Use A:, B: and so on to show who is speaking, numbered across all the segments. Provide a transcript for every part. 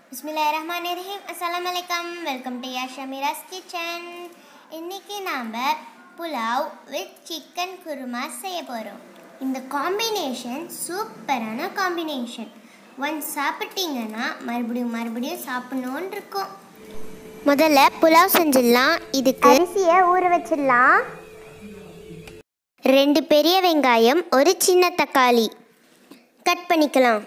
A: பிஸ்மில்லாஹிர் ரஹ்மானிர் ரஹீம் அஸ்ஸலாமு அலைக்கும் வெல்கம் டு யா ஷமீராஸ் கிச்சன் இன்னைக்கு நாம் புலாவ் வித் சிக்கன் குருமா செய்ய போகிறோம் இந்த காம்பினேஷன் சூப்பரான காம்பினேஷன் ஒன்ஸ் சாப்பிட்டீங்கன்னா மறுபடியும் மறுபடியும் சாப்பிடணுன்னு இருக்கும் முதல்ல புலாவ் செஞ்சிடலாம் இதுக்கு அரிசியை ஊற வச்சிடலாம் ரெண்டு பெரிய வெங்காயம் ஒரு சின்ன தக்காளி கட் பண்ணிக்கலாம்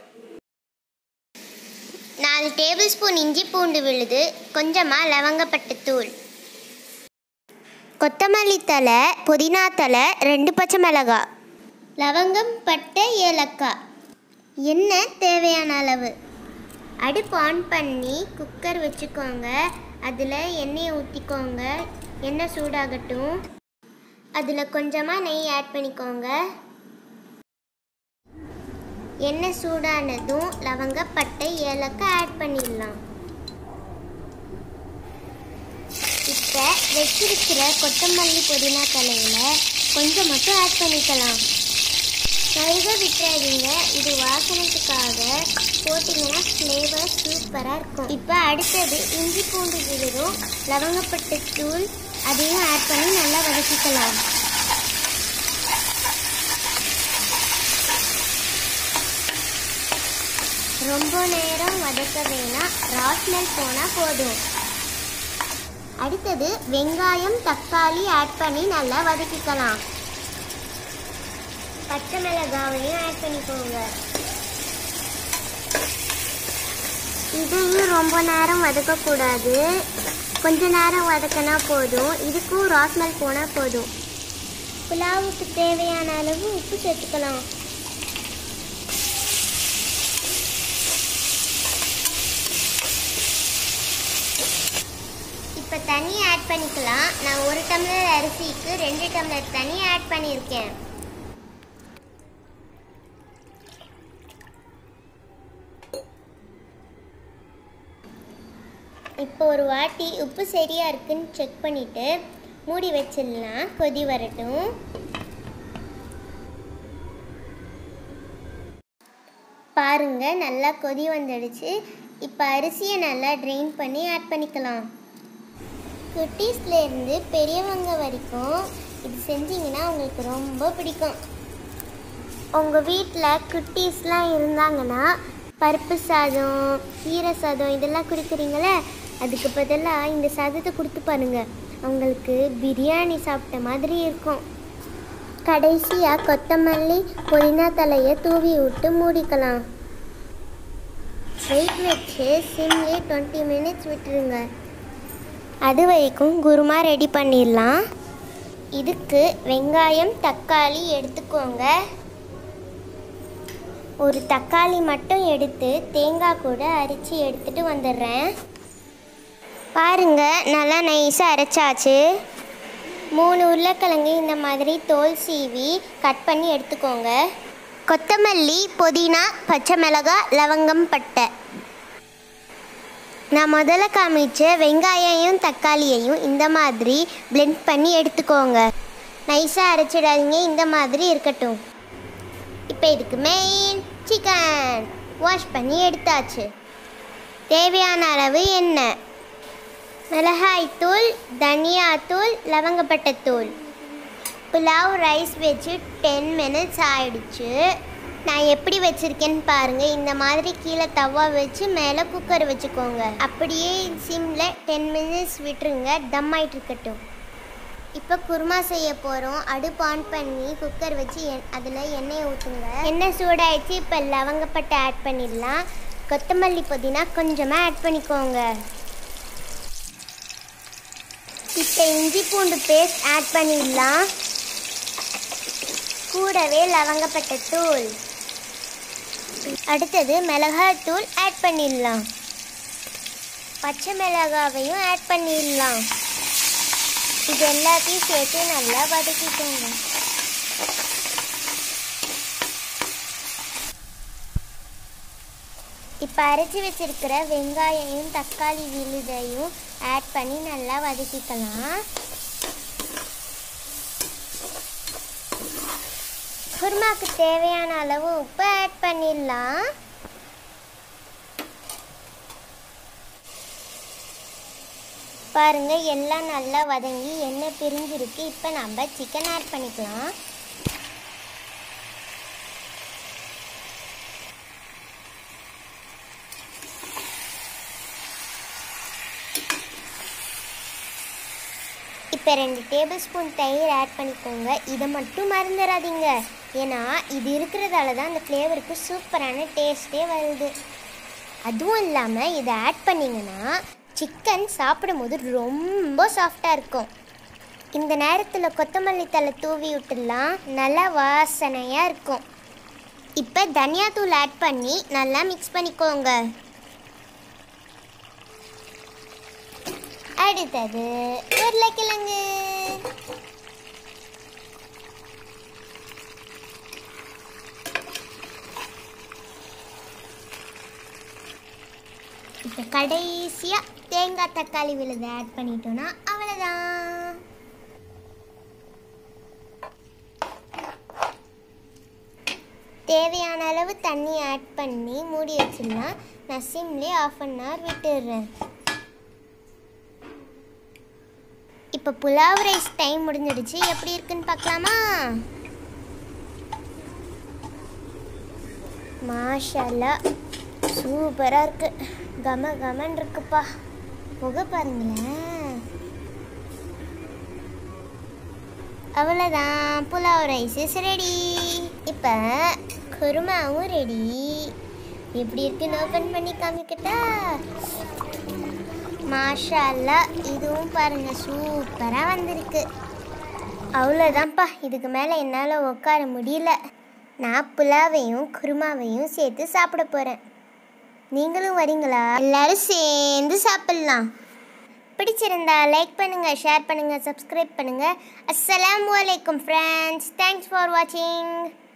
A: நாலு டேபிள் ஸ்பூன் இஞ்சி பூண்டு விழுது கொஞ்சமாக லவங்கப்பட்டு தூள் கொத்தமல்லி தலை புதினா தலை ரெண்டு பச்சை மிளகாய் லவங்கம் பட்டை ஏலக்காய் எண்ணெய் தேவையான அளவு அடுப்பு ஆன் பண்ணி குக்கர் வச்சுக்கோங்க அதில் எண்ணெயை ஊற்றிக்கோங்க எண்ணெய் சூடாகட்டும் அதில் கொஞ்சமாக நெய் ஆட் பண்ணிக்கோங்க எண்ணெய் சூடானதும் லவங்கப்பட்டை ஏலக்காய் ஆட் பண்ணிடலாம் இப்போ வச்சிருக்கிற கொத்தமல்லி புதினா தலையில் கொஞ்சம் மட்டும் ஆட் பண்ணிக்கலாம் கருக விட்டுறாதீங்க இது வாசனத்துக்காக போட்டிங்கன்னா ஃப்ளேவர் சூப்பராக இருக்கும் இப்போ அடுத்தது இஞ்சி பூண்டு விழுதும் லவங்கப்பட்டு தூள் அதையும் ஆட் பண்ணி நல்லா வதக்கிக்கலாம் ரொம்ப நேரம் வதக்க வேணாம் ராஸ்மெல் போனால் போதும் அடுத்தது வெங்காயம் தக்காளி ஆட் பண்ணி நல்லா வதக்கிக்கலாம் பச்சை மிளகாவையும் ஆட் பண்ணிக்கோங்க இதையும் ரொம்ப நேரம் வதக்கக்கூடாது கொஞ்ச நேரம் வதக்கினா போதும் இதுக்கும் ராஸ்மெல் போனால் போதும் புலாவுக்கு தேவையான அளவு உப்பு சேர்த்துக்கலாம் இப்போ தண்ணி ஆட் பண்ணிக்கலாம் நான் ஒரு டம்ளர் அரிசிக்கு ரெண்டு டம்ளர் தண்ணி ஆட் பண்ணியிருக்கேன் இப்போ ஒரு வாட்டி உப்பு சரியா இருக்குன்னு செக் பண்ணிட்டு மூடி வச்சிடலாம் கொதி வரட்டும் பாருங்க நல்லா கொதி வந்துடுச்சு இப்போ அரிசியை நல்லா ட்ரெயின் பண்ணி ஆட் பண்ணிக்கலாம் குட்டீஸ்லேருந்து பெரியவங்க வரைக்கும் இது செஞ்சீங்கன்னா உங்களுக்கு ரொம்ப பிடிக்கும் உங்கள் வீட்டில் குட்டீஸ்லாம் இருந்தாங்கன்னா பருப்பு சாதம் கீரை சாதம் இதெல்லாம் கொடுக்குறீங்களே அதுக்கு பதிலாக இந்த சாதத்தை கொடுத்து பாருங்க அவங்களுக்கு பிரியாணி சாப்பிட்ட மாதிரி இருக்கும் கடைசியாக கொத்தமல்லி புதினா தலையை தூவி விட்டு மூடிக்கலாம் வெயிட் வச்சு சிம்லே டுவெண்ட்டி மினிட்ஸ் விட்டுருங்க அது வரைக்கும் குருமா ரெடி பண்ணிடலாம் இதுக்கு வெங்காயம் தக்காளி எடுத்துக்கோங்க ஒரு தக்காளி மட்டும் எடுத்து தேங்காய் கூட அரைச்சி எடுத்துட்டு வந்துடுறேன் பாருங்க நல்லா நைஸாக அரைச்சாச்சு மூணு உருளைக்கிழங்கு இந்த மாதிரி தோல் சீவி கட் பண்ணி எடுத்துக்கோங்க கொத்தமல்லி புதினா பச்சை மிளகாய் லவங்கம் பட்டை நான் முதல்ல காமிச்ச வெங்காயையும் தக்காளியையும் இந்த மாதிரி blend பண்ணி எடுத்துக்கோங்க நைஸாக அரைச்சிடாதீங்க இந்த மாதிரி இருக்கட்டும் இப்போ இதுக்கு மெயின் சிக்கன் வாஷ் பண்ணி எடுத்தாச்சு தேவையான அளவு எண்ணெய் மிளகாய்த்தூள் தனியாத்தூள் லவங்கப்பட்டத்தூள் புலாவ் ரைஸ் வச்சு டென் மினிட்ஸ் ஆயிடுச்சு நான் எப்படி வச்சுருக்கேன்னு பாருங்கள் இந்த மாதிரி கீழே தவா வச்சு மேலே குக்கர் வச்சுக்கோங்க அப்படியே சிம்மில் டென் மினிட்ஸ் விட்டுருங்க தம் ஆயிட்டு இருக்கட்டும் இப்போ குருமா செய்ய போகிறோம் அடுப்பு ஆன் பண்ணி குக்கர் வச்சு எண் அதில் எண்ணெயை ஊற்றுங்க எண்ணெய் சூடாயிடுச்சு இப்போ லவங்கப்பட்டை ஆட் பண்ணிடலாம் கொத்தமல்லி புதினா கொஞ்சமாக ஆட் பண்ணிக்கோங்க இப்போ இஞ்சி பூண்டு பேஸ்ட் ஆட் பண்ணிடலாம் கூடவே லவங்கப்பட்டை தூள் அடுத்தது மிளகாய் தூள் ஆட் பண்ணிடலாம் பச்சை மிளகாவையும் ஆட் பண்ணிடலாம் இது எல்லாத்தையும் சேர்த்து நல்லா வதக்கிக்கோங்க இப்போ அரைச்சி வச்சிருக்கிற வெங்காயையும் தக்காளி விழுதையும் ஆட் பண்ணி நல்லா வதக்கிக்கலாம் குருமாக்கு தேவையான அளவு தேவையான அளவு உப்பு ஆட் பண்ணிடலாம் இது எல்லாத்தையும் சேர்த்து நல்லா வதக்கிக்கோங்க இப்போ அரைச்சி வச்சிருக்கிற வெங்காயையும் தக்காளி விழுதையும் ஆட் பண்ணி நல்லா வதக்கிக்கலாம் குருமாக்கு தேவையான அளவு உப்பு ஆட் பண்ணிடலாம் குருமாக்கு தேவையான அளவு உப்பு ஆட் பண்ணிடலாம் குருமாக்கு தேவையான அளவு உப்பு ஆட் பண்ணிடலாம் குருமாக்கு தேவையான அளவு உப்பு ஆட் பண்ணிடலாம் பாருங்க எல்லாம் நல்லா வதங்கி எண்ணெய் பிரிஞ்சிருக்கு இப்போ நம்ம சிக்கன் ஆட் பண்ணிக்கலாம் இப்போ ரெண்டு டேபிள் ஸ்பூன் தயிர் ஆட் பண்ணிக்கோங்க இதை மட்டும் மறந்துடாதீங்க ஏன்னா இது இருக்கிறதால தான் அந்த ஃப்ளேவருக்கு சூப்பரான டேஸ்ட்டே வருது அதுவும் இல்லாமல் இதை ஆட் பண்ணிங்கன்னா சிக்கன் சாப்பிடும்போது ரொம்ப சாஃப்டாக இருக்கும் இந்த நேரத்தில் கொத்தமல்லி தலை தூவி விட்டுடலாம் நல்லா வாசனையாக இருக்கும் இப்போ தனியாத்தூள் ஆட் பண்ணி நல்லா மிக்ஸ் பண்ணிக்கோங்க அடுத்தது உருளைக்கிழங்கு இப்போ கடைசியாக தேங்காய் தக்காளி விழுதை ஆட் பண்ணிட்டோன்னா அவ்வளோதான் தேவையான அளவு தண்ணி ஆட் பண்ணி மூடி வச்சிடலாம் நான் சிம்லேயே ஆஃப் அன் ஹவர் விட்டுடுறேன் இப்போ புலாவ் ரைஸ் டைம் முடிஞ்சிடுச்சு எப்படி இருக்குன்னு பார்க்கலாமா மாஷல்லா சூப்பராக இருக்கு கம கமன் இருக்குப்பா புகை பாருங்களேன் அவ்வளோதான் புலாவ் ரைஸ் இஸ் ரெடி இப்போ குருமாவும் ரெடி எப்படி இருக்குன்னு ஓப்பன் பண்ணி காமிக்கிட்டா மாஷா அல்லா இதுவும் பாருங்க சூப்பராக வந்திருக்கு அவ்வளோதான்ப்பா இதுக்கு மேலே என்னால் உட்கார முடியல நான் புலாவையும் குருமாவையும் சேர்த்து சாப்பிட போகிறேன் நீங்களும் வரீங்களா எல்லாரும் சேர்ந்து சாப்பிட்லாம் பிடிச்சிருந்தா லைக் பண்ணுங்கள் ஷேர் பண்ணுங்கள் சப்ஸ்கிரைப் பண்ணுங்கள் அஸ்ஸலாமு அலைக்கும் ஃப்ரெண்ட்ஸ் தேங்க்ஸ் ஃபார் வாட்சிங்